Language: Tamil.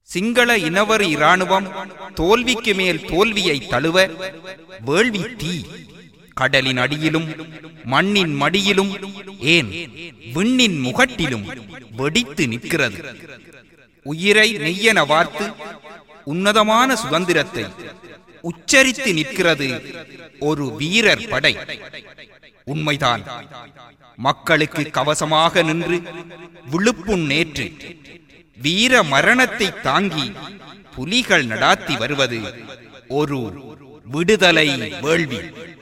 சிங்கள இனவரி இராணுவம் தோல்விக்கு மேல் தோல்வியை தழுவ வேள்வி தீ கடலின் அடியிலும் மண்ணின் மடியிலும் ஏன் விண்ணின் முகட்டிலும் வெடித்து நிற்கிறது உயிரை நெய்யென வார்த்து உன்னதமான சுதந்திரத்தை உச்சரித்து நிற்கிறது ஒரு வீரர் படை உண்மைதான் மக்களுக்கு கவசமாக நின்று விழுப்புண் நேற்று வீர மரணத்தை தாங்கி புலிகள் நடாத்தி வருவது ஒரு விடுதலை வேள்வி